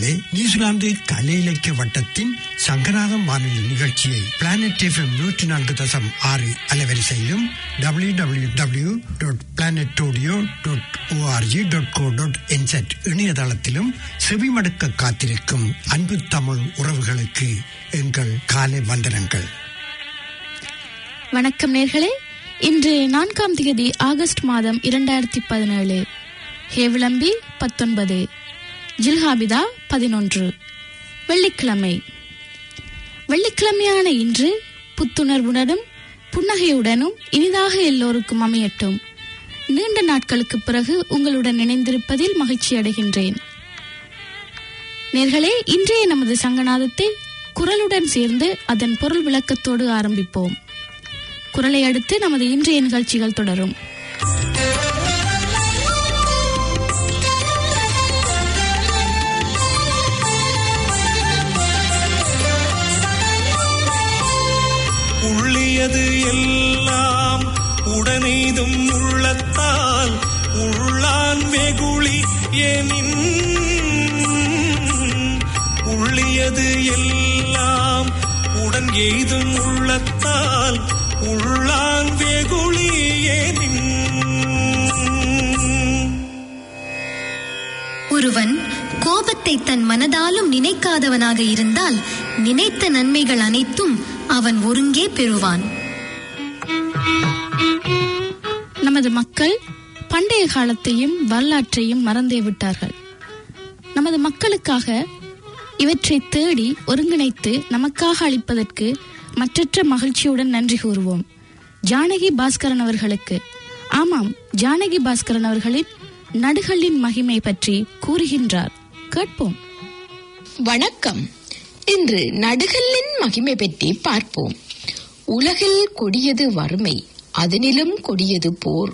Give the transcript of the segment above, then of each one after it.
நேர்களே நியூசிலாந்து கலை இலக்கிய வட்டத்தின் சங்கராதம் வானொலி நிகழ்ச்சியை பிளானட் எஃப்எம் நூற்றி நான்கு தசம் ஆறு அலைவரிசையிலும் W W W dot planet audio dot O R G dot co dot என்செட் இணையதளத்திலும் செவிமடுக்க காத்திருக்கும் அன்பு தமிழ் உறவுகளுக்கு எங்கள் காலை வந்தனங்கள் வணக்கம் நேர்களே இன்று நான்காம் தேதி ஆகஸ்ட் மாதம் இரண்டாயிரத்தி பதினேழு ஹேவிளம்பி பத்தொன்பது ஜில்ஹாபிதா பதினொன்று வெள்ளிக்கிழமை வெள்ளிக்கிழமையான இன்று புத்துணர்வுடனும் புன்னகையுடனும் இனிதாக எல்லோருக்கும் அமையட்டும் நீண்ட நாட்களுக்கு பிறகு உங்களுடன் இணைந்திருப்பதில் மகிழ்ச்சி அடைகின்றேன் நேர்களே இன்றைய நமது சங்கநாதத்தை குரலுடன் சேர்ந்து அதன் பொருள் விளக்கத்தோடு ஆரம்பிப்போம் குரலை அடுத்து நமது இன்றைய நிகழ்ச்சிகள் தொடரும் உள்ளியது எல்லாம் உடனெய்தும் உள்ளத்தால் உள்ளான் வெகுளி எனின் உள்ளியது எல்லாம் உடன் எய்தும் உள்ளத்தால் உள்ளான் வெகுளி எனின் ஒருவன் கோபத்தை தன் மனதாலும் நினைக்காதவனாக இருந்தால் நினைத்த நன்மைகள் அனைத்தும் அவன் ஒருங்கே பெறுவான் நமது மக்கள் பண்டைய காலத்தையும் வரலாற்றையும் மறந்தே விட்டார்கள் நமது மக்களுக்காக இவற்றை தேடி ஒருங்கிணைத்து நமக்காக அளிப்பதற்கு மற்றற்ற மகிழ்ச்சியுடன் நன்றி கூறுவோம் ஜானகி பாஸ்கரன் அவர்களுக்கு ஆமாம் ஜானகி பாஸ்கரன் அவர்களின் நடுகளின் மகிமை பற்றி கூறுகின்றார் கேட்போம் வணக்கம் இன்று நடுகல்லின் மகிமை பற்றி பார்ப்போம் உலகில் கொடியது வறுமை அதனிலும் கொடியது போர்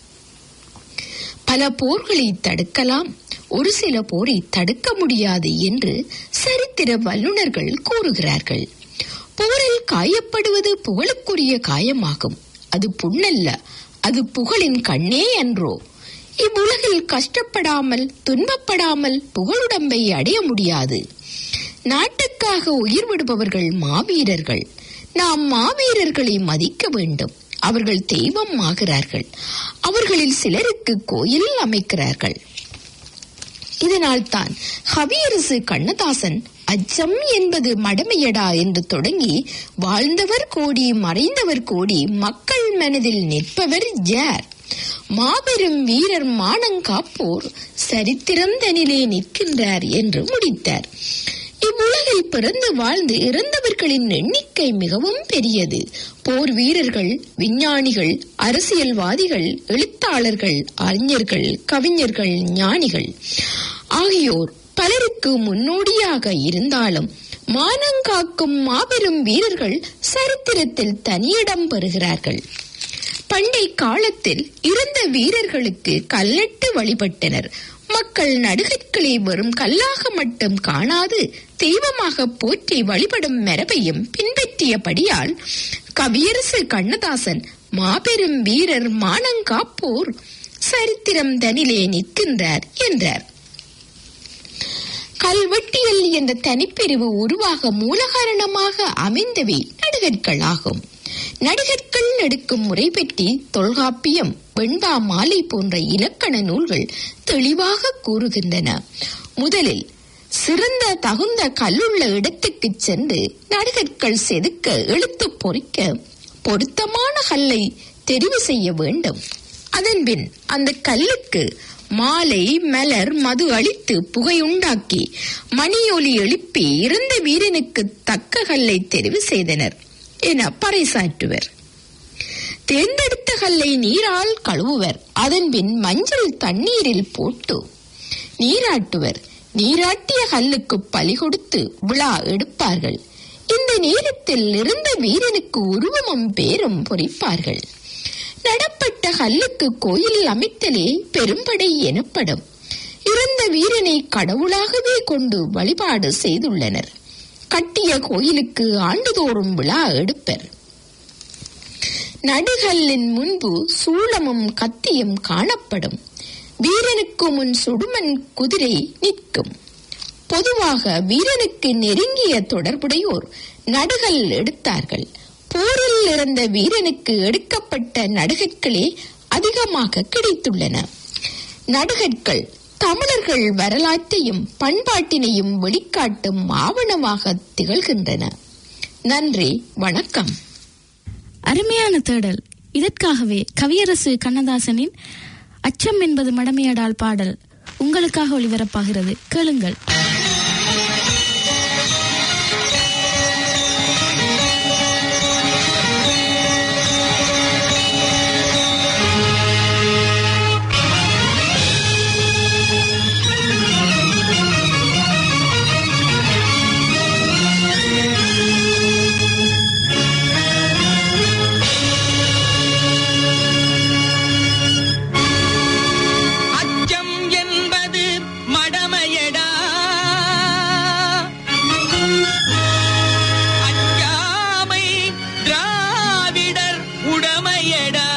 பல போர்களை தடுக்கலாம் ஒரு சில போரை தடுக்க முடியாது என்று சரித்திர வல்லுநர்கள் கூறுகிறார்கள் போரில் காயப்படுவது புகழுக்குரிய காயமாகும் அது புண்ணல்ல அது புகழின் கண்ணே என்றோ இவ்வுலகில் கஷ்டப்படாமல் துன்பப்படாமல் புகழுடம்பை அடைய முடியாது நாட்டுக்காக உயிர் விடுபவர்கள் மாவீரர்கள் நாம் மாவீரர்களை மதிக்க வேண்டும் அவர்கள் தெய்வம் ஆகிறார்கள் அவர்களில் சிலருக்கு கோயில் அமைக்கிறார்கள் இதனால் தான் கவியரசு கண்ணதாசன் அச்சம் என்பது மடமையடா என்று தொடங்கி வாழ்ந்தவர் கோடி மறைந்தவர் கோடி மக்கள் மனதில் நிற்பவர் யார் மாபெரும் வீரர் மானங்காப்போர் சரித்திரம் தனிலே நிற்கின்றார் என்று முடித்தார் இவ்வுலகில் பிறந்து வாழ்ந்து இறந்தவர்களின் எண்ணிக்கை மிகவும் பெரியது போர் வீரர்கள் விஞ்ஞானிகள் அரசியல்வாதிகள் எழுத்தாளர்கள் அறிஞர்கள் கவிஞர்கள் ஞானிகள் ஆகியோர் பலருக்கு முன்னோடியாக இருந்தாலும் மானங்காக்கும் மாபெரும் வீரர்கள் சரித்திரத்தில் தனியிடம் பெறுகிறார்கள் பண்டை காலத்தில் இருந்த வீரர்களுக்கு கல்லட்டு வழிபட்டனர் மக்கள் நடுகற்களை வெறும் கல்லாக மட்டும் காணாது தெய்வமாக போற்றி வழிபடும் மரபையும் பின்பற்றியபடியால் கவியரசு கண்ணதாசன் மாபெரும் வீரர் மானங்காப்போர் சரித்திரம் தனிலே நிற்கின்றார் என்றார் கல்வெட்டியல் என்ற தனிப்பிரிவு உருவாக மூலகாரணமாக அமைந்தவை நடுகற்களாகும் நடிகர்கள் எடுக்கும் முறை பற்றி தொல்காப்பியம் வெண்பா மாலை போன்ற இலக்கண நூல்கள் தெளிவாக கூறுகின்றன முதலில் சிறந்த தகுந்த கல்லுள்ள இடத்துக்கு சென்று நடிகர்கள் செதுக்க எழுத்து பொறிக்க பொருத்தமான கல்லை தெரிவு செய்ய வேண்டும் அதன்பின் அந்த கல்லுக்கு மாலை மலர் மது அளித்து புகையுண்டாக்கி மணியொலி எழுப்பி இறந்த வீரனுக்கு தக்க கல்லை தெரிவு செய்தனர் என பறைசாற்றுவர் தேர்ந்தெடுத்த கல்லை நீரால் கழுவுவர் அதன்பின் மஞ்சள் தண்ணீரில் போட்டு நீராட்டுவர் நீராட்டிய கல்லுக்கு பலி கொடுத்து விழா எடுப்பார்கள் இந்த நேரத்தில் இருந்த வீரனுக்கு உருவமும் பேரும் பொறிப்பார்கள் நடப்பட்ட கல்லுக்கு கோயில் அமைத்தலே பெரும்படை எனப்படும் இறந்த வீரனை கடவுளாகவே கொண்டு வழிபாடு செய்துள்ளனர் கட்டிய கோயிலுக்கு ஆண்டுதோறும் விழா எடுப்பர் நடுகல்லின் முன்பு சூளமும் கத்தியும் காணப்படும் வீரனுக்கு முன் சுடுமன் குதிரை நிற்கும் பொதுவாக வீரனுக்கு நெருங்கிய தொடர்புடையோர் நடுகள் எடுத்தார்கள் போரில் இறந்த வீரனுக்கு எடுக்கப்பட்ட நடுகற்களே அதிகமாக கிடைத்துள்ளன நடுகற்கள் தமிழர்கள் வரலாற்றையும் பண்பாட்டினையும் வெளிக்காட்டும் ஆவணமாக திகழ்கின்றன நன்றி வணக்கம் அருமையான தேடல் இதற்காகவே கவியரசு கண்ணதாசனின் அச்சம் என்பது மடமையடால் பாடல் உங்களுக்காக ஒளிபரப்பாகிறது கேளுங்கள் அச்சம் என்பது மடமையடா அஞ்சாமை திராவிடர் உடமையடா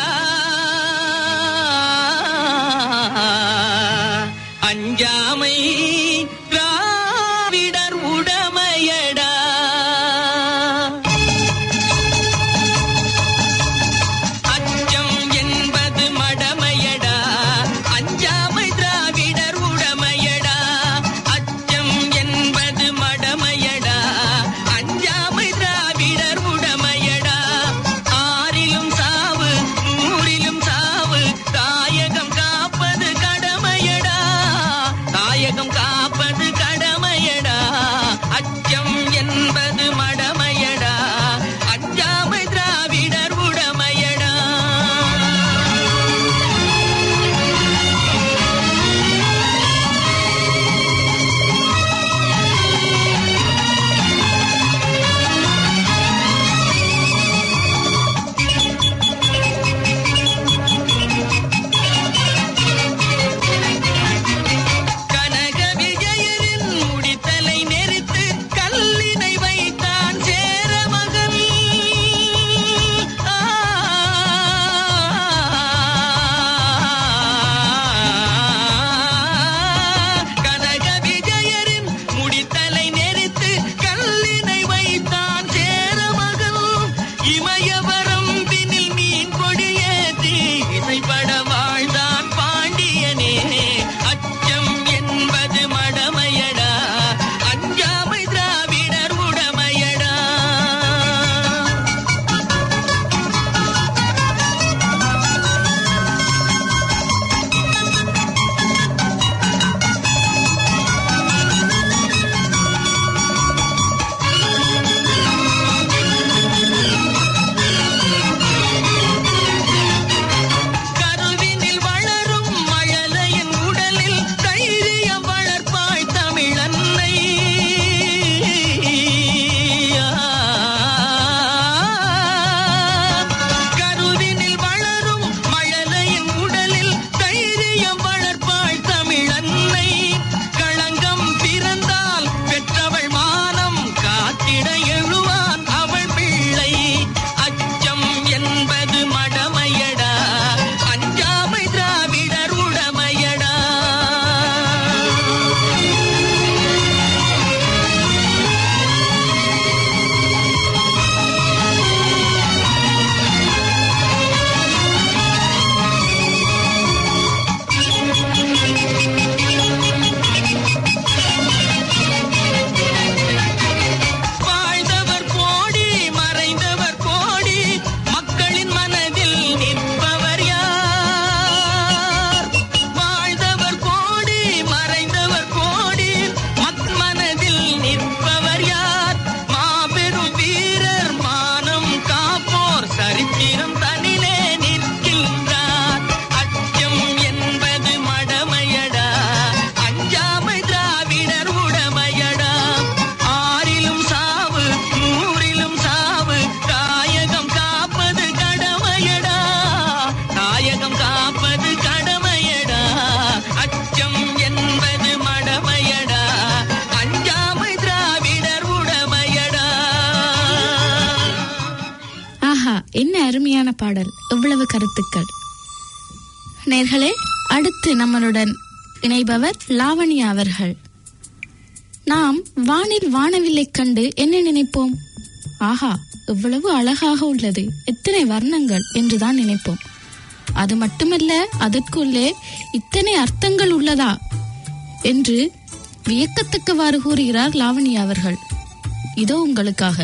அஞ்சாமை திராவிடர் உடமையடா அச்சம் என்பது மடமையடா அஞ்சாமை திராவிடர் உடமையடா அச்சம் என்பது மடமையடா அஞ்சாமை திராவிடர் உடமையடா ஆறிலும் சாவு நூறிலும் சாவு தாயகம் காப்பது கடமையடா தாயகம் காப்பது கடமையடா அச்சம் என்பது மடமையடா அஞ்சாமை திராவிடர் உடமையடா கனக விஜயனின் முடித்தலை நெரித்து கல்லினை வைத்தான் சேர மகன் ஆ. கனக விஜயரின் முடித்தலை நெரித்து கல்லினை வைத்தான் சேர மகன் இமயவரம் பின்னில் மீன் கொடியேற்றி இசைப்பட வாழ்ந்தான் பாண்டியனே அச்சம் என்பது மடமையடா அஞ்சாமை திராவிடர் உடமையடா கருவினில் வளரும் மழலையின் உடலில் தைரியம் வளர்ப்பாய் தமிழன்னை கருவினில் வளரும் மழலையின் உடலில் தைரியம் வளர்ப்பாய் தமிழன்னை களங்கம் பிறந்தால் பெற்றவள் மானம் காத்திட எழுவான் அவள் பிள்ளை அச்சம் என்பது மடமையடா அஞ்சாமை திராவிடர் உடமையடா வாழ்ந்தவர் கோடி மறைந்தவர் கோடி மக்களின் மனதில் நிற்பவர் யார் வாழ்ந்தவர் கோடி மறைந்தவர் கோடி மக் மனதில் நிற்பவர் யார் மாபெரும் வீரர் மானம் காப்போர் சரித்திரம் தனிலே நிற்கின்றார் அச்சம் என்பது மடமையடா அஞ்சாமை திராவிடர் உடமையடா ஆறிலும் சாவு நூறிலும் சாவு தாயகம் காப்பது கடமையடா தாயகம் காப்பது கடமையடா அச்சம் என்பது மடமையடா அஞ்சாமை திராவிடர் உடமையடா ஆஹா என்ன அருமையான பாடல் எவ்வளவு கருத்துக்கள் நேர்களே அடுத்து நம்மளுடன் இணைபவர் லாவண்யா அவர்கள் நாம் வானில் வானவில்லைக் கண்டு என்ன நினைப்போம் ஆஹா எவ்வளவு அழகாக உள்ளது எத்தனை வர்ணங்கள் என்றுதான் நினைப்போம் அது மட்டுமல்ல அதற்குள்ளே இத்தனை அர்த்தங்கள் உள்ளதா என்று வியக்கத்தக்கவாறு கூறுகிறார் லாவண்யா அவர்கள் இதோ உங்களுக்காக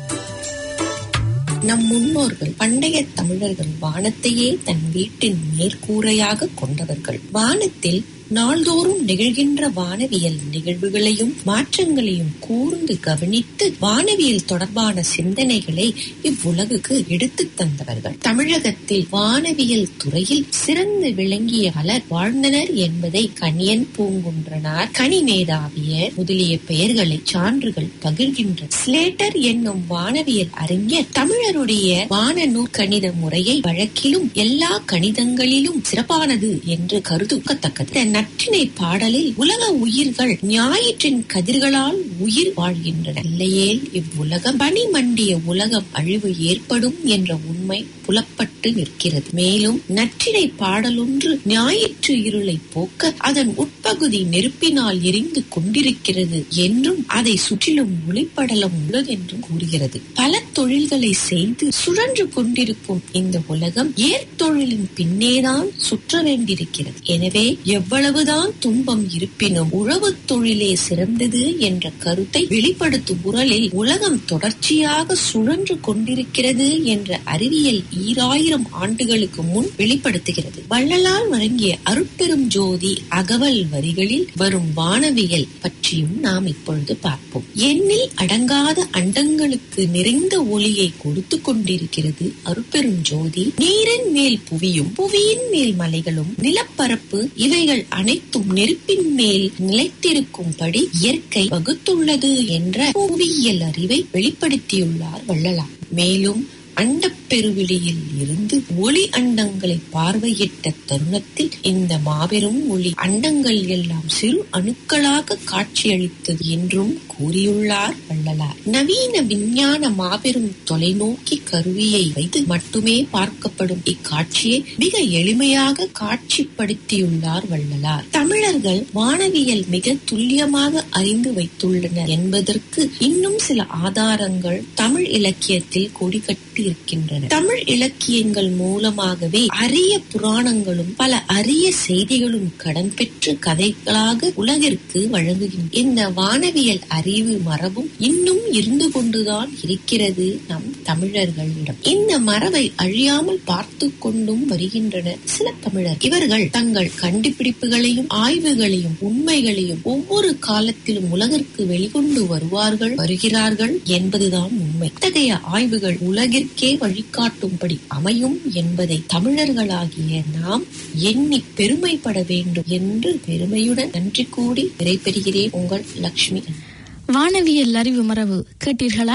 நம் முன்னோர்கள் பண்டைய தமிழர்கள் வானத்தையே தன் வீட்டின் மேற்கூரையாக கொண்டவர்கள் வானத்தில் நாள்தோறும் நிகழ்கின்ற வானவியல் நிகழ்வுகளையும் மாற்றங்களையும் கூர்ந்து கவனித்து வானவியல் தொடர்பான சிந்தனைகளை இவ்வுலகுக்கு எடுத்துத் தந்தவர்கள் தமிழகத்தில் வானவியல் துறையில் சிறந்து விளங்கிய பலர் வாழ்ந்தனர் என்பதை கணியன் பூங்குன்றனார் கனிமேதாவியர் முதலிய பெயர்களை சான்றுகள் பகிர்கின்ற ஸ்லேட்டர் என்னும் வானவியல் அறிஞர் தமிழருடைய வான நூற்கணித முறையை வழக்கிலும் எல்லா கணிதங்களிலும் சிறப்பானது என்று கருதுக்கத்தக்கது நற்றினை பாடலில் உலக உயிர்கள் ஞாயிற்றின் கதிர்களால் உயிர் வாழ்கின்றன இல்லையேல் இவ்வுலகம் பனி மண்டிய உலகம் அழிவு ஏற்படும் என்ற உண்மை புலப்பட்டு நிற்கிறது மேலும் நற்றினை பாடலொன்று ஞாயிற்று இருளை போக்க அதன் உட்பகுதி நெருப்பினால் எரிந்து கொண்டிருக்கிறது என்றும் அதை சுற்றிலும் ஒளிப்படலம் உள்ளதென்றும் கூறுகிறது பல தொழில்களை செய்து சுழன்று கொண்டிருக்கும் இந்த உலகம் ஏற்தொழிலின் பின்னேதான் சுற்ற வேண்டியிருக்கிறது எனவே எவ்வளவுதான் துன்பம் இருப்பினும் உழவுத் தொழிலே சிறந்தது என்ற கருத்தை வெளிப்படுத்தும் குரலில் உலகம் தொடர்ச்சியாக சுழன்று கொண்டிருக்கிறது என்ற அறிவியல் ஈராயிரம் ஆண்டுகளுக்கு முன் வெளிப்படுத்துகிறது வள்ளலால் வழங்கிய அருட்பெரும் ஜோதி அகவல் வரிகளில் வரும் வானவியல் பற்றியும் நாம் இப்பொழுது பார்ப்போம் எண்ணில் அடங்காத அண்டங்களுக்கு நிறைந்த ஒளியை கொடுத்து கொண்டிருக்கிறது அருட்பெரும் ஜோதி நீரின் மேல் புவியும் புவியின் மேல் மலைகளும் நிலப்பரப்பு இவைகள் அனைத்தும் நெருப்பின் மேல் நிலைத்திருக்கும்படி இயற்கை வகுத்துள்ளது என்ற புவியியல் அறிவை வெளிப்படுத்தியுள்ளார் வள்ளலார் மேலும் அண்டப்பெருவெளியில் இருந்து ஒளி அண்டங்களை பார்வையிட்ட தருணத்தில் இந்த மாபெரும் ஒளி அண்டங்கள் எல்லாம் சிறு அணுக்களாக காட்சியளித்தது என்றும் கூறியுள்ளார் வள்ளலார் நவீன விஞ்ஞான மாபெரும் தொலைநோக்கி கருவியை வைத்து மட்டுமே பார்க்கப்படும் இக்காட்சியை மிக எளிமையாக காட்சிப்படுத்தியுள்ளார் வள்ளலார் தமிழர்கள் வானவியல் மிக துல்லியமாக அறிந்து வைத்துள்ளனர் என்பதற்கு இன்னும் சில ஆதாரங்கள் தமிழ் இலக்கியத்தில் கொடிகட்டி இருக்கின்றன தமிழ் இலக்கியங்கள் மூலமாகவே அரிய புராணங்களும் பல அரிய செய்திகளும் கடன் பெற்று கதைகளாக உலகிற்கு வழங்குகின்றன இந்த வானவியல் அறிவு மரபும் இன்னும் இருந்து கொண்டுதான் இருக்கிறது நம் தமிழர்களிடம் இந்த மரபை அழியாமல் பார்த்து கொண்டும் வருகின்றனர் சில தமிழர் இவர்கள் தங்கள் கண்டுபிடிப்புகளையும் ஆய்வுகளையும் உண்மைகளையும் ஒவ்வொரு காலத்திலும் உலகிற்கு வெளிக்கொண்டு வருவார்கள் வருகிறார்கள் என்பதுதான் உண்மை இத்தகைய ஆய்வுகள் உலகிற்கே வழிகாட்டும்படி அமையும் என்பதை தமிழர்களாகிய நாம் எண்ணி பெருமைப்பட வேண்டும் என்று பெருமையுடன் நன்றி கூடி விடைபெறுகிறேன் உங்கள் லட்சுமி வானவியல் அறிவு மரபு கேட்டீர்களா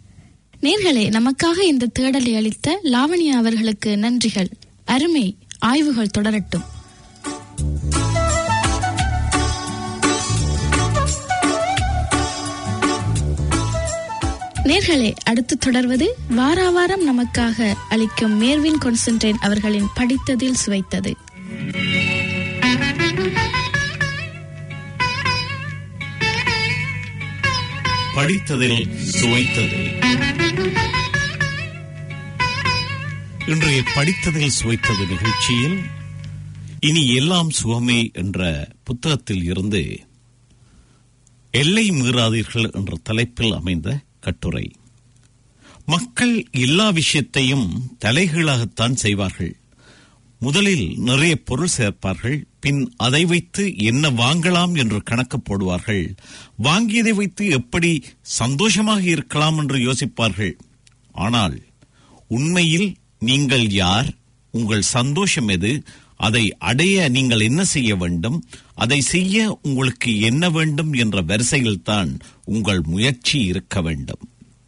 நேர்களே நமக்காக இந்த தேடலை அளித்த லாவண்யா அவர்களுக்கு நன்றிகள் அருமை ஆய்வுகள் தொடரட்டும் நேர்களே அடுத்து தொடர்வது வாராவாரம் நமக்காக அளிக்கும் மேர்வின் கொன்சன்ட்ரேட் அவர்களின் படித்ததில் சுவைத்தது படித்ததில் சுவைத்தது இன்றைய படித்ததில் சுவைத்தது நிகழ்ச்சியில் இனி எல்லாம் சுகமே என்ற புத்தகத்தில் இருந்து எல்லை மீறாதீர்கள் என்ற தலைப்பில் அமைந்த கட்டுரை மக்கள் எல்லா விஷயத்தையும் தலைகீழாகத்தான் செய்வார்கள் முதலில் நிறைய பொருள் சேர்ப்பார்கள் பின் அதை வைத்து என்ன வாங்கலாம் என்று கணக்கு போடுவார்கள் வாங்கியதை வைத்து எப்படி சந்தோஷமாக இருக்கலாம் என்று யோசிப்பார்கள் ஆனால் உண்மையில் நீங்கள் யார் உங்கள் சந்தோஷம் எது அதை அடைய நீங்கள் என்ன செய்ய வேண்டும் அதை செய்ய உங்களுக்கு என்ன வேண்டும் என்ற வரிசையில்தான் உங்கள் முயற்சி இருக்க வேண்டும்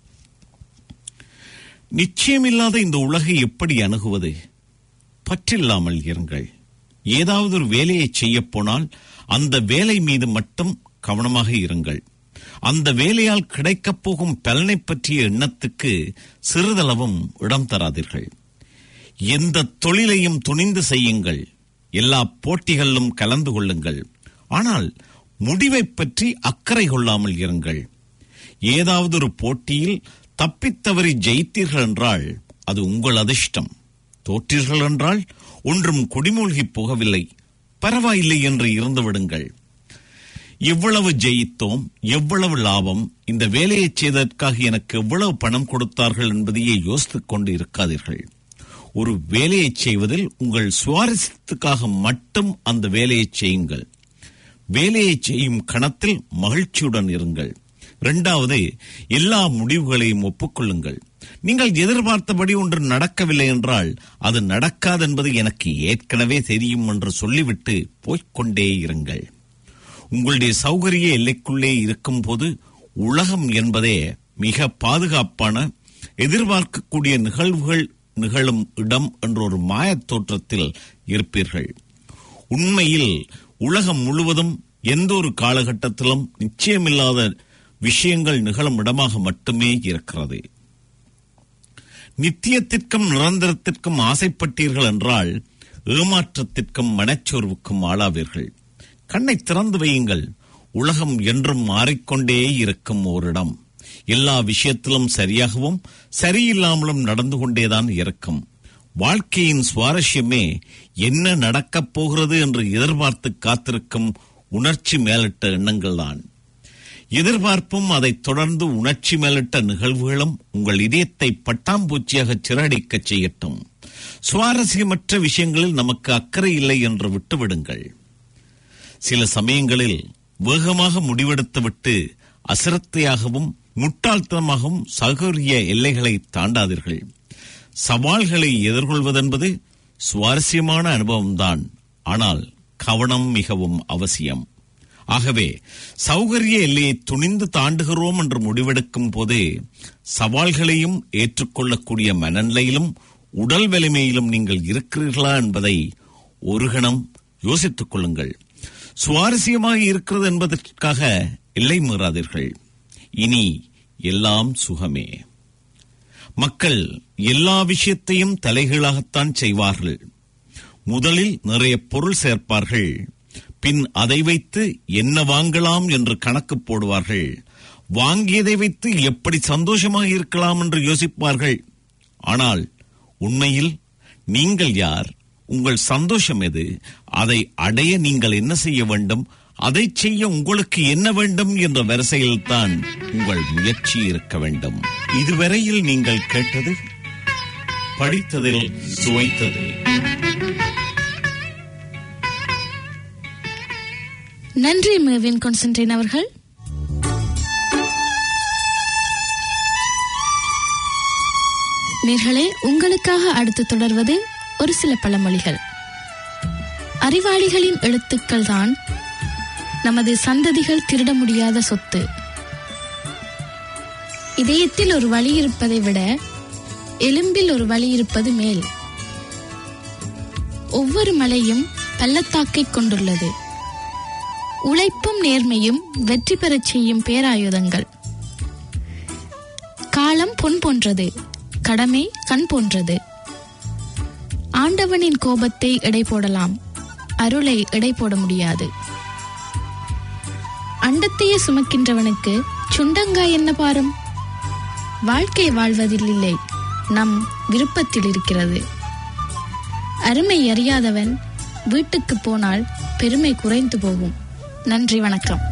நிச்சயமில்லாத இந்த உலகை எப்படி அணுகுவது பற்றில்லாமல் இருங்கள் ஏதாவது ஒரு வேலையை செய்யப் போனால் அந்த வேலை மீது மட்டும் கவனமாக இருங்கள் அந்த வேலையால் கிடைக்கப் போகும் பலனை பற்றிய எண்ணத்துக்கு சிறிதளவும் இடம் தராதீர்கள் எந்த தொழிலையும் துணிந்து செய்யுங்கள் எல்லா போட்டிகளிலும் கலந்து கொள்ளுங்கள் ஆனால் முடிவை பற்றி அக்கறை கொள்ளாமல் இருங்கள் ஏதாவது ஒரு போட்டியில் தப்பித்தவறி ஜெயித்தீர்கள் என்றால் அது உங்கள் அதிர்ஷ்டம் தோற்றீர்கள் என்றால் ஒன்றும் குடிமூழ்கி போகவில்லை பரவாயில்லை என்று இருந்து விடுங்கள் எவ்வளவு ஜெயித்தோம் எவ்வளவு லாபம் இந்த வேலையை செய்ததற்காக எனக்கு எவ்வளவு பணம் கொடுத்தார்கள் என்பதையே யோசித்துக் கொண்டு இருக்காதீர்கள் ஒரு வேலையை செய்வதில் உங்கள் சுவாரஸ்யத்துக்காக மட்டும் அந்த வேலையை செய்யுங்கள் வேலையை செய்யும் கணத்தில் மகிழ்ச்சியுடன் இருங்கள் இரண்டாவது எல்லா முடிவுகளையும் ஒப்புக்கொள்ளுங்கள் நீங்கள் எதிர்பார்த்தபடி ஒன்று நடக்கவில்லை என்றால் அது நடக்காது என்பது எனக்கு ஏற்கனவே தெரியும் என்று சொல்லிவிட்டு போய்க்கொண்டே இருங்கள் உங்களுடைய சௌகரிய எல்லைக்குள்ளே இருக்கும்போது உலகம் என்பதே மிக பாதுகாப்பான எதிர்பார்க்கக்கூடிய நிகழ்வுகள் நிகழும் இடம் என்ற ஒரு மாயத் தோற்றத்தில் இருப்பீர்கள் உண்மையில் உலகம் முழுவதும் எந்த ஒரு காலகட்டத்திலும் நிச்சயமில்லாத விஷயங்கள் நிகழும் இடமாக மட்டுமே இருக்கிறது நித்தியத்திற்கும் நிரந்தரத்திற்கும் ஆசைப்பட்டீர்கள் என்றால் ஏமாற்றத்திற்கும் மனச்சோர்வுக்கும் ஆளாவீர்கள் கண்ணை திறந்து வையுங்கள் உலகம் என்றும் மாறிக்கொண்டே இருக்கும் ஓரிடம் எல்லா விஷயத்திலும் சரியாகவும் சரியில்லாமலும் நடந்து கொண்டேதான் இருக்கும் வாழ்க்கையின் சுவாரஸ்யமே என்ன நடக்கப் போகிறது என்று எதிர்பார்த்து காத்திருக்கும் உணர்ச்சி மேலிட்ட எண்ணங்கள்தான் எதிர்பார்ப்பும் அதைத் தொடர்ந்து உணர்ச்சி மேலிட்ட நிகழ்வுகளும் உங்கள் இதயத்தை பட்டாம்பூச்சியாக சிறடிக்கச் செய்யட்டும் சுவாரஸ்யமற்ற விஷயங்களில் நமக்கு அக்கறை இல்லை என்று விட்டுவிடுங்கள் சில சமயங்களில் வேகமாக முடிவெடுத்துவிட்டு அசிரத்தையாகவும் முட்டாள்தனமாகவும் சகோரிய எல்லைகளை தாண்டாதீர்கள் சவால்களை எதிர்கொள்வதென்பது சுவாரஸ்யமான அனுபவம்தான் ஆனால் கவனம் மிகவும் அவசியம் ஆகவே சௌகரிய எல்லையை துணிந்து தாண்டுகிறோம் என்று முடிவெடுக்கும் போது சவால்களையும் ஏற்றுக்கொள்ளக்கூடிய மனநிலையிலும் உடல் வலிமையிலும் நீங்கள் இருக்கிறீர்களா என்பதை ஒரு கணம் யோசித்துக் கொள்ளுங்கள் சுவாரஸ்யமாக இருக்கிறது என்பதற்காக எல்லை மீறாதீர்கள் இனி எல்லாம் சுகமே மக்கள் எல்லா விஷயத்தையும் தலைகீழாகத்தான் செய்வார்கள் முதலில் நிறைய பொருள் சேர்ப்பார்கள் பின் அதை வைத்து என்ன வாங்கலாம் என்று கணக்கு போடுவார்கள் வாங்கியதை வைத்து எப்படி சந்தோஷமாக இருக்கலாம் என்று யோசிப்பார்கள் ஆனால் உண்மையில் நீங்கள் யார் உங்கள் சந்தோஷம் எது அதை அடைய நீங்கள் என்ன செய்ய வேண்டும் அதை செய்ய உங்களுக்கு என்ன வேண்டும் என்ற வரிசையில் தான் உங்கள் முயற்சி இருக்க வேண்டும் இதுவரையில் நீங்கள் கேட்டது படித்ததில் சுவைத்தது நன்றி மேவின் கான்ஸ்டன்டைன் அவர்கள் நேர்களே உங்களுக்காக அடுத்து தொடர்வது ஒரு சில பழமொழிகள் அறிவாளிகளின் எழுத்துக்கள் தான் நமது சந்ததிகள் திருட முடியாத சொத்து இதயத்தில் ஒரு வழி இருப்பதை விட எலும்பில் ஒரு வழி இருப்பது மேல் ஒவ்வொரு மலையும் பள்ளத்தாக்கை கொண்டுள்ளது உழைப்பும் நேர்மையும் வெற்றி பெறச் செய்யும் பேராயுதங்கள் காலம் பொன் போன்றது கடமை கண் போன்றது ஆண்டவனின் கோபத்தை எடை போடலாம் அருளை எடை போட முடியாது அண்டத்தையே சுமக்கின்றவனுக்கு சுண்டங்காய் என்ன பாரம் வாழ்க்கை வாழ்வதில் இல்லை நம் விருப்பத்தில் இருக்கிறது அருமை அறியாதவன் வீட்டுக்கு போனால் பெருமை குறைந்து போகும் நன்றி வணக்கம்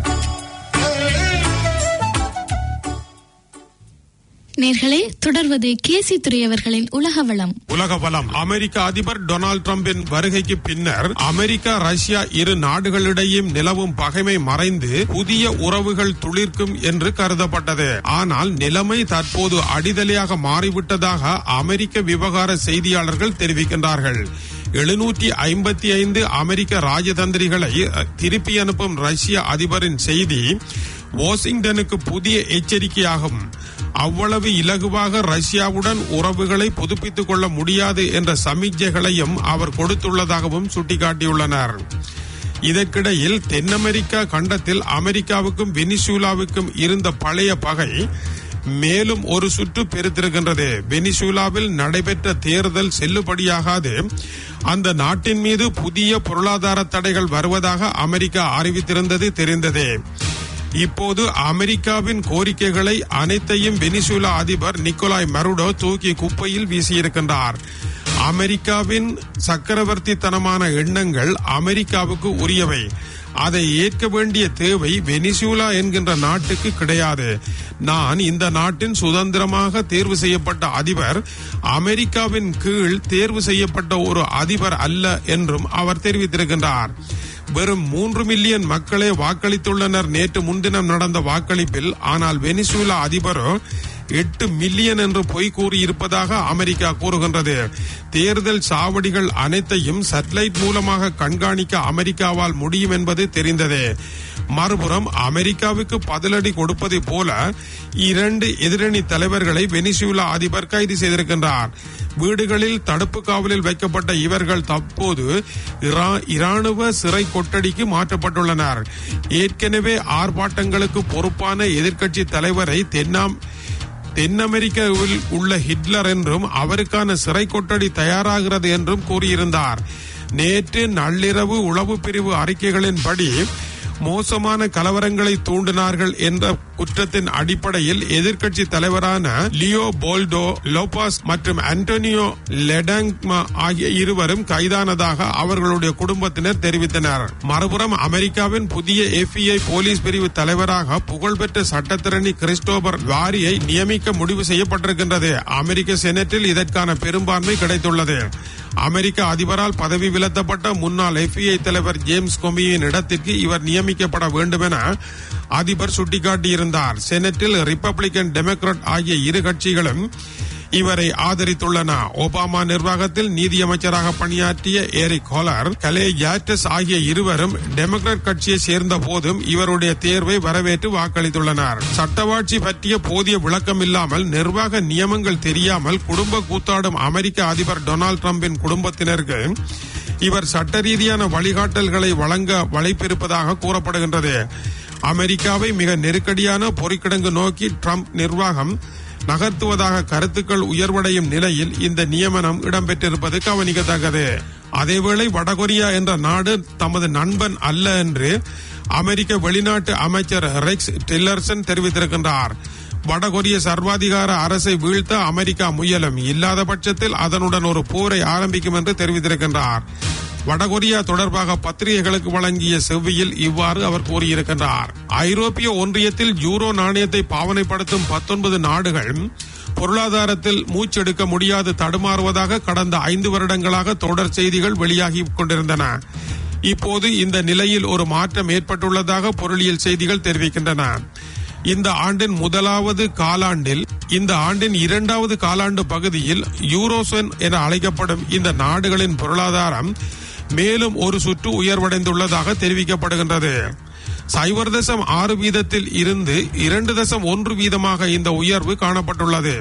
நேர்களே தொடர்வது கேசி துறை அவர்களின் உலக வளம் உலக வளம் அமெரிக்க அதிபர் டொனால்ட் டிரம்பின் வருகைக்கு பின்னர் அமெரிக்கா ரஷ்யா இரு நாடுகளிடையும் நிலவும் பகைமை மறைந்து புதிய உறவுகள் துளிர்க்கும் என்று கருதப்பட்டது ஆனால் நிலைமை தற்போது அடிதலையாக மாறிவிட்டதாக அமெரிக்க விவகார செய்தியாளர்கள் தெரிவிக்கின்றார்கள் எழுநூற்றி ஐம்பத்தி ஐந்து அமெரிக்க ராஜதந்திரிகளை திருப்பி அனுப்பும் ரஷ்ய அதிபரின் செய்தி வாஷிங்டனுக்கு புதிய எச்சரிக்கையாகும் அவ்வளவு இலகுவாக ரஷ்யாவுடன் உறவுகளை புதுப்பித்துக் கொள்ள முடியாது என்ற சமிக்ஞைகளையும் அவர் கொடுத்துள்ளதாகவும் சுட்டிக்காட்டியுள்ளனர் இதற்கிடையில் தென் அமெரிக்கா கண்டத்தில் அமெரிக்காவுக்கும் வெனிசூலாவுக்கும் இருந்த பழைய பகை மேலும் ஒரு சுற்று பெருத்திருக்கின்றது வெனிசுலாவில் நடைபெற்ற தேர்தல் செல்லுபடியாகாது அந்த நாட்டின் மீது புதிய பொருளாதார தடைகள் வருவதாக அமெரிக்கா அறிவித்திருந்தது தெரிந்ததே இப்போது அமெரிக்காவின் கோரிக்கைகளை அனைத்தையும் வெனிசுலா அதிபர் நிக்கோலாய் மருடோ தூக்கி குப்பையில் வீசியிருக்கின்றார் அமெரிக்காவின் சக்கரவர்த்தித்தனமான எண்ணங்கள் அமெரிக்காவுக்கு உரியவை அதை ஏற்க வேண்டிய தேவை வெனிசுலா என்கின்ற நாட்டுக்கு கிடையாது நான் இந்த நாட்டின் சுதந்திரமாக தேர்வு செய்யப்பட்ட அதிபர் அமெரிக்காவின் கீழ் தேர்வு செய்யப்பட்ட ஒரு அதிபர் அல்ல என்றும் அவர் தெரிவித்திருக்கின்றார் வெறும் மூன்று மில்லியன் மக்களே வாக்களித்துள்ளனர் நேற்று முன்தினம் நடந்த வாக்களிப்பில் ஆனால் வெனிசுலா அதிபரோ எட்டு மில்லியன் என்று பொய் கூறியிருப்பதாக அமெரிக்கா கூறுகின்றது தேர்தல் சாவடிகள் அனைத்தையும் சேட்டலைட் மூலமாக கண்காணிக்க அமெரிக்காவால் முடியும் என்பது தெரிந்ததே மறுபுறம் அமெரிக்காவுக்கு பதிலடி கொடுப்பதை போல இரண்டு எதிரணி தலைவர்களை வெனிசுலா அதிபர் கைது செய்திருக்கின்றார் வீடுகளில் தடுப்பு காவலில் வைக்கப்பட்ட இவர்கள் தற்போது இரா- இராணுவ சிறை கொட்டடிக்கு மாற்றப்பட்டுள்ளனர் ஏற்கனவே ஆர்ப்பாட்டங்களுக்கு பொறுப்பான எதிர்க்கட்சி தலைவரை தென்னாம் தென் அமெரிக்காவில் உள்ள ஹிட்லர் என்றும் அவருக்கான சிறை கொட்டடி தயாராகிறது என்றும் கூறியிருந்தார் நேற்று நள்ளிரவு உளவு பிரிவு அறிக்கைகளின்படி மோசமான கலவரங்களை தூண்டினார்கள் என்ற குற்றத்தின் அடிப்படையில் எதிர்க்கட்சி தலைவரான லியோ போல்டோ லோபாஸ் மற்றும் அன்டோனியோ லெடங்மா ஆகிய இருவரும் கைதானதாக அவர்களுடைய குடும்பத்தினர் தெரிவித்தனர் மறுபுறம் அமெரிக்காவின் புதிய எஃப்இஐ போலீஸ் பிரிவு தலைவராக புகழ்பெற்ற சட்டத்திரணி கிறிஸ்டோபர் வாரியை நியமிக்க முடிவு செய்யப்பட்டிருக்கின்றது அமெரிக்க செனட்டில் இதற்கான பெரும்பான்மை கிடைத்துள்ளது அமெரிக்க அதிபரால் பதவி விலத்தப்பட்ட முன்னாள் எஃப்இஐ தலைவர் ஜேம்ஸ் கொமியின் இடத்திற்கு இவர் நியமிக்கப்பட வேண்டும் என அதிபர் சுட்டிக்காட்டியிருந்தார் செனட்டில் ரிப்பப்ளிகன் டெமோக்ராட் ஆகிய இரு கட்சிகளும் இவரை ஆதரித்துள்ளன ஒபாமா நிர்வாகத்தில் நீதியமைச்சராக பணியாற்றிய ஏரிக் ஹோலர் கலே யாட்டஸ் ஆகிய இருவரும் டெமோக்ராட் கட்சியை சேர்ந்த போதும் இவருடைய தேர்வை வரவேற்று வாக்களித்துள்ளனர் சட்டவாட்சி பற்றிய போதிய விளக்கம் இல்லாமல் நிர்வாக நியமங்கள் தெரியாமல் குடும்ப கூத்தாடும் அமெரிக்க அதிபர் டொனால்டு டிரம்பின் குடும்பத்தினருக்கு இவர் சட்ட ரீதியான வழிகாட்டல்களை வழங்க வலைப்பிருப்பதாக கூறப்படுகின்றது அமெரிக்காவை மிக நெருக்கடியான பொறிக்கிடங்கு நோக்கி ட்ரம்ப் நிர்வாகம் நகர்த்துவதாக கருத்துக்கள் உயர்வடையும் நிலையில் இந்த நியமனம் இடம்பெற்றிருப்பது கவனிக்கத்தக்கது அதேவேளை வடகொரியா என்ற நாடு தமது நண்பன் அல்ல என்று அமெரிக்க வெளிநாட்டு அமைச்சர் ரெக்ஸ் டில்லர்சன் தெரிவித்திருக்கின்றார் வடகொரிய சர்வாதிகார அரசை வீழ்த்த அமெரிக்கா முயலும் இல்லாத பட்சத்தில் அதனுடன் ஒரு போரை ஆரம்பிக்கும் என்று தெரிவித்திருக்கின்றார் வடகொரியா தொடர்பாக பத்திரிகைகளுக்கு வழங்கிய செவ்வியில் இவ்வாறு அவர் கூறியிருக்கின்றார் ஐரோப்பிய ஒன்றியத்தில் யூரோ நாணயத்தை பாவனைப்படுத்தும் பத்தொன்பது நாடுகள் பொருளாதாரத்தில் மூச்செடுக்க முடியாது தடுமாறுவதாக கடந்த ஐந்து வருடங்களாக தொடர் செய்திகள் வெளியாகி கொண்டிருந்தன இப்போது இந்த நிலையில் ஒரு மாற்றம் ஏற்பட்டுள்ளதாக பொருளியல் செய்திகள் தெரிவிக்கின்றன இந்த ஆண்டின் முதலாவது காலாண்டில் இந்த ஆண்டின் இரண்டாவது காலாண்டு பகுதியில் யூரோசன் என அழைக்கப்படும் இந்த நாடுகளின் பொருளாதாரம் மேலும் ஒரு சுற்று உயர்வடைந்துள்ளதாக தெரிவிக்கப்படுகின்றது சைபர் தசம் ஆறு வீதத்தில் இருந்து இரண்டு தசம் ஒன்று வீதமாக இந்த உயர்வு காணப்பட்டுள்ளது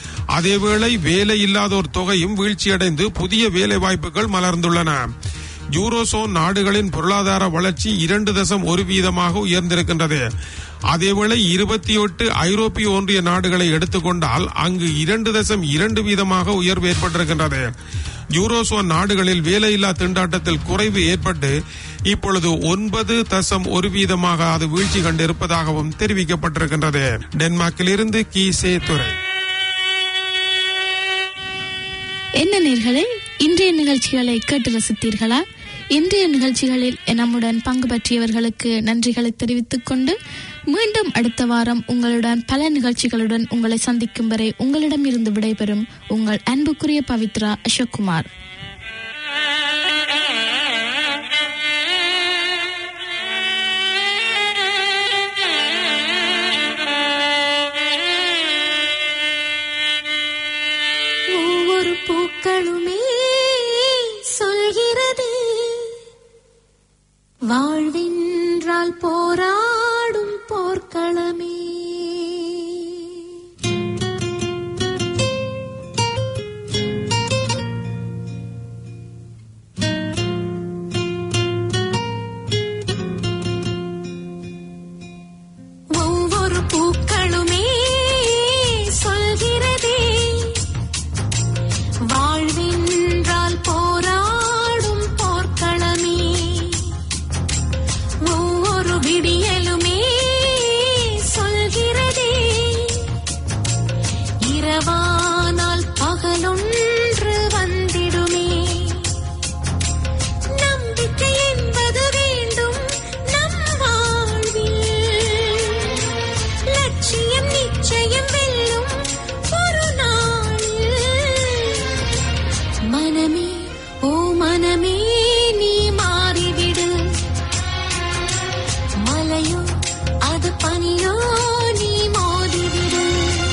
அதேவேளை வேலை இல்லாதோர் தொகையும் வீழ்ச்சியடைந்து புதிய வேலை வாய்ப்புகள் மலர்ந்துள்ளன யூரோசோன் நாடுகளின் பொருளாதார வளர்ச்சி இரண்டு தசம் ஒரு வீதமாக உயர்ந்திருக்கின்றது அதேவேளை இருபத்தி எட்டு ஐரோப்பிய ஒன்றிய நாடுகளை எடுத்துக்கொண்டால் அங்கு இரண்டு தசம் இரண்டு வீதமாக உயர்வு ஏற்பட்டிருக்கின்றது யூரோசோன் நாடுகளில் வேலையில்லா திண்டாட்டத்தில் குறைவு ஏற்பட்டு இப்பொழுது ஒன்பது தசம் ஒரு வீதமாக அது வீழ்ச்சி கண்டிருப்பதாகவும் தெரிவிக்கப்பட்டிருக்கின்றது டென்மார்க்கிலிருந்து கீசே துறை என்ன நேர்களே இன்றைய நிகழ்ச்சிகளை கேட்டு ரசித்தீர்களா இன்றைய நிகழ்ச்சிகளில் நம்முடன் பங்கு பற்றியவர்களுக்கு நன்றிகளை தெரிவித்துக் கொண்டு மீண்டும் அடுத்த வாரம் உங்களுடன் பல நிகழ்ச்சிகளுடன் உங்களை சந்திக்கும் வரை உங்களிடம் இருந்து விடைபெறும் உங்கள் அன்புக்குரிய பவித்ரா அசோக்குமார் ஒவ்வொரு பூக்களுமே சொல்கிறதே வாழ்வென்றால் போராடும் போர்க்களமே ஒவ்வொரு பூக்களுமே மனமே ஓ மனமே நீ மாறிவிடு மலையோ அது பனியோ நீ மோதிவிடு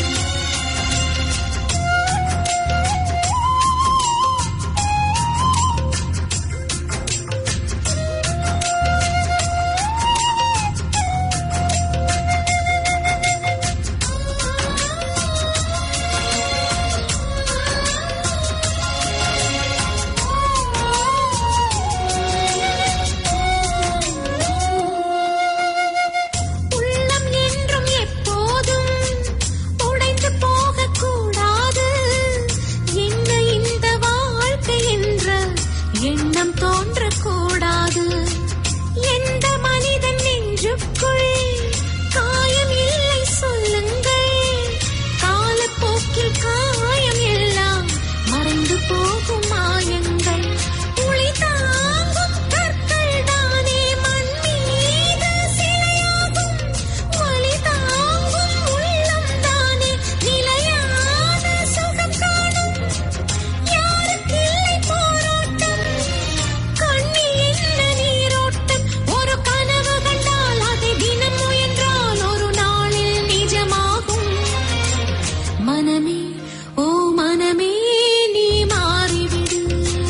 உள்ளம் என்றும் எப்போதும் உடைந்து போகக்கூடாது என்ன இந்த வாழ்க்கை என்ற எண்ணம் தோன்றக்கூடாது எந்த மனிதன் நெஞ்சுக்குள் காயம் இல்லை சொல்லுங்கள் காலப்போக்கில் காயம் எல்லாம் மறைந்து போகும் மாயங்கள் உளி தாங்கும் கற்கள் தானே மண் மீது சிலையாகும் வலி தாங்கும் உள்ளம் தானே நிலையான சுகம் காணும் யாருக்கில்லை போராட்டம் கண்ணில் என்ன நீரோட்டம் ஒரு கனவு கண்டால் அதை தினம் முயன்றால் ஒரு நாளில் நிஜமாகும் மனமே ஓ மனமே நீ மாறிவிடு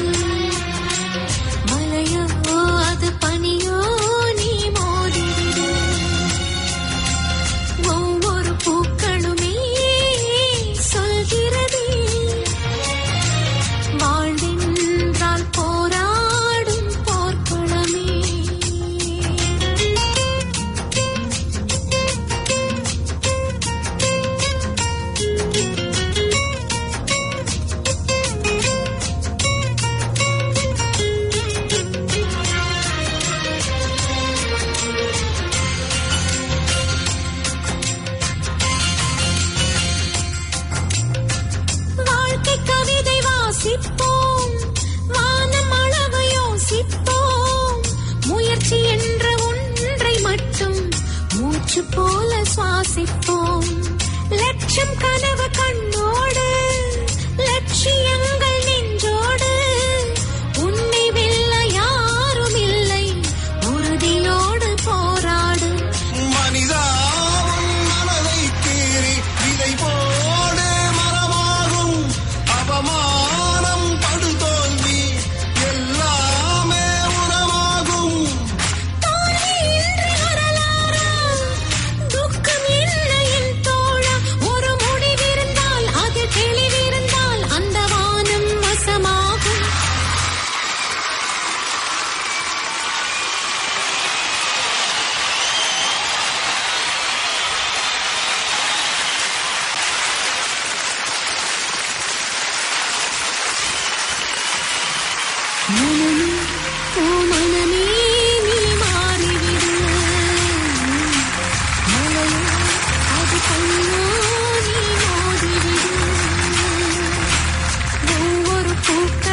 மலையோ அது பனியோ நீ மோதிவிடு ஒவ்வொரு பூக்களுமே சொல்கிறதே வாழ்வென்றால் போராடும் போர்க்களமே வாழ்க்கை கவிதை வாசிப்போம் வானம் அளவு யோசிப்போம் முயற்சி என்ற ஒன்றை மட்டும் மூச்சு போல சுவாசிப்போம் லட்சம் கனவு கண்ணோடு லட்சியங்கள் நெஞ்சோடு உன்னை வெல்ல யாரும் இல்லை உறுதியோடு போராடு மனிதா உன் மனதை கீறி இதை போடு மரமாகும் அவமானம் படுதோல்வி எல்லாமே உரமாகும் தோல்வி இன்றி வரலாறா துக்கம் என்ன என் தோழா ஒரு முடிவிருந்தால் அது தெளிவிருந்தால் அந்த வானம் வசமாகும் மனமே ஓ மனமே நீ மாறிவிடு மலையோ அது கண்ணோ நீ மோதிவிடு ஒவ்வொரு பூக்கள்